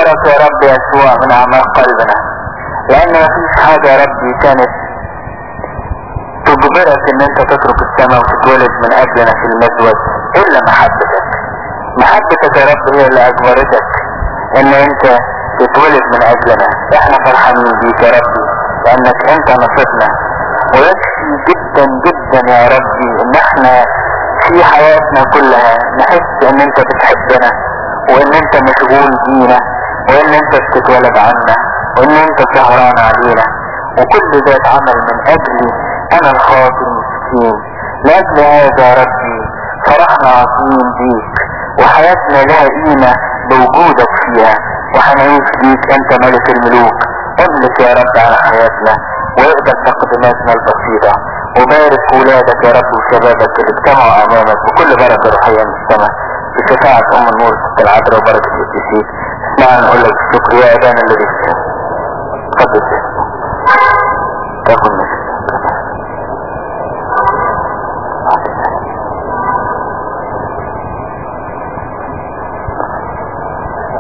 نختبرك يا رب يسوع من اعماق قلبنا لان مفيش حاجة يا ربي كانت تجبرك ان انت تترك السماء وتتولد من اجلنا في المزود الا محبتك محبتك يا رب هي اللي اجبرتك ان انت تتولد من اجلنا احنا فرحانين بيك يا ربي لانك انت نصرتنا ويكفي جدا جدا يا ربي ان احنا في حياتنا كلها نحس ان انت بتحبنا وان انت مشغول بينا وان انت بتتولد عنا وان انت سهران علينا وكل ده اتعمل من اجلي انا الخاطر المسكين لاجل هذا يا ربي فرحنا عظيم بيك وحياتنا لها قيمة بوجودك فيها وهنعيش بيك انت ملك الملوك املك يا رب على حياتنا واقبل تقدماتنا البسيطة وبارك ولادك يا رب وشبابك اللي اجتمعوا امامك بكل بركة روحية من السماء بشفاعة ام النور ست العذراء وبركة القديسين اسمعنا نقول لك الشكر يا ابانا الذي في السماء تفضل تاخد